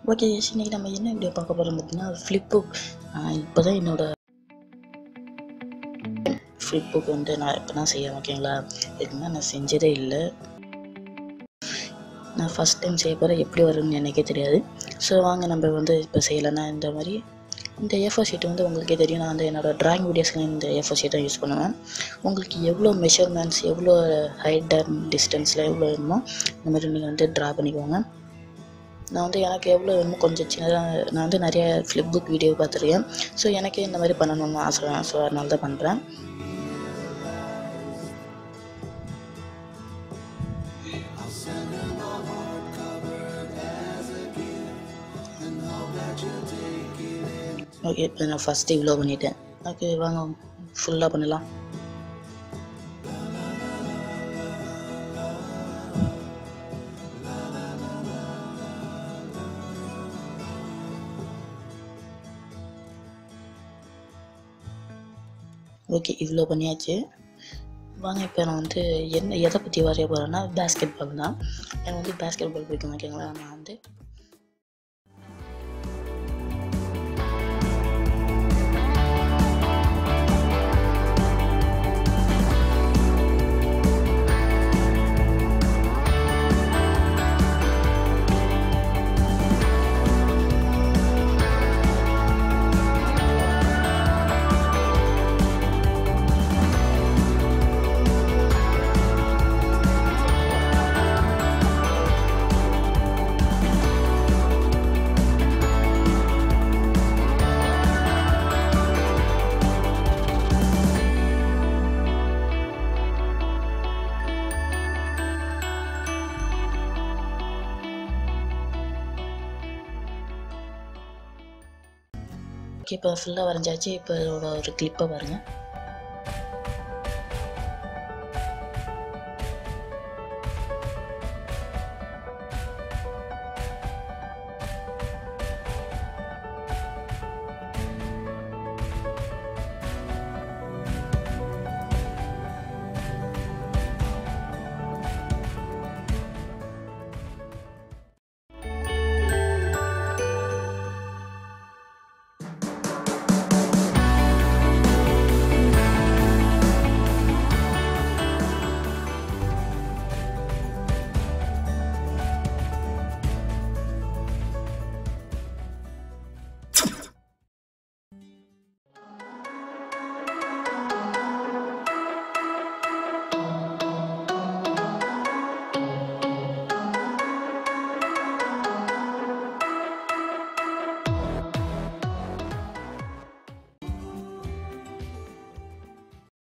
okay yes இன்னைக்கு நம்ம என்ன வீடியோ பார்க்க போகிறோம் பார்த்தீங்கன்னா ஃப்ளிப் புக் இப்போ தான் என்னோட ஃப்ளிப் புக் வந்து நான் இப்போ தான் செய்யறேன் ஓகேங்களா இதுக்கு நான் செஞ்சதே இல்லை நான் ஃபஸ்ட் டைம் செய்ய போகிறேன் எப்படி வரும்னு எனக்கே தெரியாது ஸோ வாங்க நம்ம வந்து இப்போ செய்யலைன்னா இந்த மாதிரி இந்த ஏஃபோ ஷீட் வந்து உங்களுக்கே தெரியும் நான் வந்து என்னோடய ட்ராயிங் வீடியோஸ்க்கு இந்த ஏஃபோ ஷீட்டை யூஸ் பண்ணுவேன் உங்களுக்கு எவ்வளோ மெஷர்மெண்ட்ஸ் எவ்வளோ ஹைட் அண்ட் டிஸ்டன்ஸில் எவ்வளோ வேணுமோ இந்த மாதிரி நீங்கள் வந்து ட்ரா பண்ணிக்கோங்க நான் வந்து எனக்கு எவ்வளோ வேணுமோ கொஞ்சம் சின்னதாக நான் வந்து நிறைய ஃப்ளிப் புக் வீடியோ பார்த்துருக்கேன் ஸோ எனக்கே இந்த மாதிரி பண்ணணும்னு ஆசை ஸோ அதனால தான் பண்ணுறேன் ஓகே இப்போ நான் ஃபஸ்ட்டு இவ்வளோ பண்ணிட்டேன் ஓகே வாங்க ஃபுல்லாக பண்ணலாம் ஓகே இவ்வளோ பண்ணியாச்சு வாங்க இப்போ நான் வந்து என்ன எதை பற்றி வரைய போகிறேன்னா பேஸ்கெட் பால் தான் எனக்கு வந்து பேஸ்கெட் பால் பிடிக்கும் ஓகேங்களா நான் வந்து ஓகே இப்போ ஃபுல்லாக வரைஞ்சாச்சு இப்போ இதோட ஒரு கிளிப்பை பாருங்கள்